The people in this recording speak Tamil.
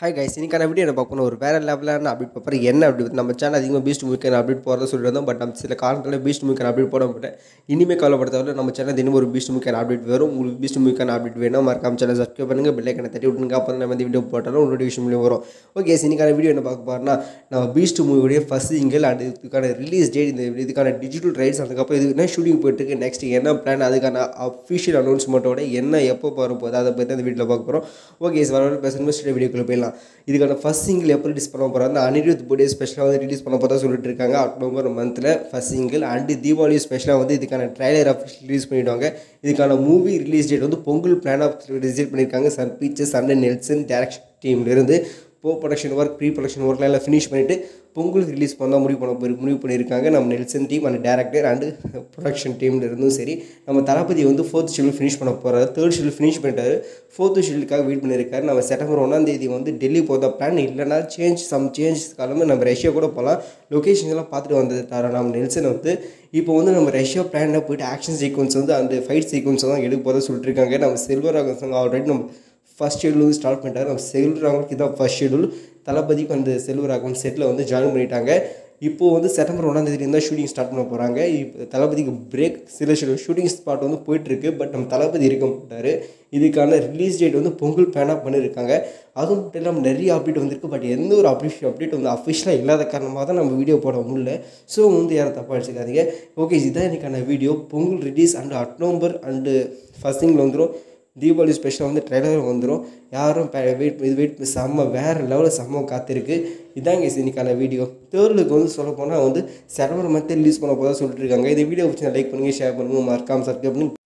ஹாய் கைஸ் இன்னைக்கான வீடியோ என்ன பார்க்கணும் ஒரு வேறு லெவலான அப்டேட் பார்ப்போம் என்ன அப்படி நம்ம சேனல் அதிகமாக பீஸ்ட் மூவிக்கான அப்டேட் போகிறத சொல்லியிருந்தோம் பட் நம்ம சில காரணத்தில் பீஸ்ட் மூவிக்கான அப்டேட் போட மாட்டேன் இனிமேல் கவலைப்படுத்தவில்லை நம்ம சேனல் தினம் ஒரு பீஸ்ட் மூவிக்கான அப்டேட் வரும் உங்களுக்கு பீஸ்ட் மூவிக்கான அப்டேட் வேணும் மறக்காம சேனல் சப்ஸ்கிரைப் பண்ணுங்கள் பெல்லைக்கனை தட்டி விட்டுங்க அப்போ நம்ம இந்த வீடியோ போட்டாலும் நோட்டிஃபிகேஷன் மூலியம் வரும் ஓகே இன்னைக்கான வீடியோ என்ன பார்க்க போகிறோம்னா நம்ம பீஸ்ட் மூவியோடைய ஃபஸ்ட் சிங்கிள் அண்ட் இதுக்கான ரிலீஸ் டேட் இந்த இதுக்கான டிஜிட்டல் ரைட்ஸ் அதுக்கப்புறம் இது என்ன ஷூட்டிங் போயிட்டுருக்கு நெக்ஸ்ட் என்ன பிளான் அதுக்கான அஃபிஷியல் அனௌன்ஸ்மெண்ட்டோட என்ன எப்போ வர போகுது அதை பற்றி அந்த வீட்டில் பார்க்க போகிறோம் ஓகே வர பேசுகிற ஸ்டே வீடியோக்குள்ளே போயிடலாம் இதுக்கான ஃபஸ்ட் சிங்கிள் எப்போ ரிலீஸ் பண்ண போகிறாங்க அனிருத் பர்த்டே ஸ்பெஷலாக வந்து ரிலீஸ் பண்ண போகிறதா சொல்லிட்டு இருக்காங்க அக்டோபர் மந்தில் ஃபஸ்ட் சிங்கிள் அண்டு தீபாவளி ஸ்பெஷலாக வந்து இதுக்கான ட்ரைலர் அஃபிஷியல் ரிலீஸ் பண்ணிவிடுவாங்க இதுக்கான மூவி ரிலீஸ் டேட் வந்து பொங்கல் பிளான் ஆஃப் ரிலீஸ் பண்ணியிருக்காங்க Sun Pictures and Nelson direction டீம்லேருந்து போ ப்ரொடக்ஷன் ஒர்க் ப்ரீ ப்ரொடக்ஷன் ஒர்க்லாம் எல்லாம் ஃபினிஷ் பண்ணிவிட்டு பொங்கலுக்கு ரிலீஸ் பண்ணால் முடிவு பண்ண போய் முடிவு பண்ணியிருக்காங்க நம்ம Nelson team and director and production டீமில் இருந்தும் சரி நம்ம தளபதி வந்து ஃபோர்த் ஷெடியூல் ஃபினிஷ் பண்ண போகிறாரு தேர்ட் ஷெடியூல் ஃபினிஷ் பண்ணிட்டாரு ஃபோர்த்து ஷெடியூலுக்காக வெயிட் பண்ணியிருக்காரு நம்ம செப்டம்பர் ஒன்றாம் தேதி வந்து டெல்லி போகிறதா பிளான் இல்லைனா சேஞ்ச் சம் சேஞ்ச் காலமே நம்ம ரஷ்யா கூட போகலாம் லொக்கேஷன்ஸ்லாம் பார்த்துட்டு வந்தது தர நம்ம நெல்சன் வந்து இப்போ வந்து நம்ம ரஷ்யா பிளானில் போயிட்டு ஆக்ஷன் சீக்வன்ஸ் வந்து அந்த ஃபைட் சீக்வன்ஸ் தான் எடுக்க போகிறதா சொல்லிட்டு இருக்காங்க நம்ம செல்வராகவன் சங்க ஆல்ரெடி நம்ம ஃபஸ்ட் ஷெடியூல் வந்து ஸ்டார்ட் பண்ணிட்டாரு நம்ம செல்வராகவனுக்கு இதான் ஃபஸ்ட் ஷெடியூல் தளபதிக்கு அந்த செல்வராகவன் செட்டில் வந்து ஜாயின் பண்ணிட்டாங்க இப்போது வந்து செப்டம்பர் ஒன்றாம் தேதி தான் ஷூட்டிங் ஸ்டார்ட் பண்ண போகிறாங்க இப்போ தளபதிக்கு பிரேக் சில சில ஷூட்டிங் ஸ்பாட் வந்து போயிட்டுருக்கு பட் நம்ம தளபதி இருக்க மாட்டார் இதுக்கான ரிலீஸ் டேட் வந்து பொங்கல் பேனாக பண்ணியிருக்காங்க அதுவும் மட்டும் இல்லாமல் நிறைய அப்டேட் வந்திருக்கு பட் எந்த ஒரு அப்டேட் அப்டேட் வந்து அஃபிஷியலாக இல்லாத காரணமாக தான் நம்ம வீடியோ போட முடியல ஸோ வந்து யாரும் தப்பாக அடிச்சுக்காதீங்க ஓகே இதுதான் எனக்கான video Pongal release and October and ஃபஸ்ட்டிங்கில் வந்துடும் தீபாவளி ஸ்பெஷலாக வந்து ட்ரெய்லர் வந்துடும் யாரும் வெயிட் இது வெயிட் செம்ம வேறு லெவலில் செம்ம காத்திருக்கு இதாங்க இன்னைக்கான வீடியோ தேர்லுக்கு வந்து சொல்ல போனால் வந்து செப்டம்பர் மந்த்தே ரிலீஸ் பண்ண போதாக சொல்லிட்டு இருக்காங்க இந்த வீடியோ வச்சு லைக் பண்ணுங்கள் ஷேர் பண்ணுங்கள் மறக்காமல் சப்ஸ்கிரைப் பண்ணி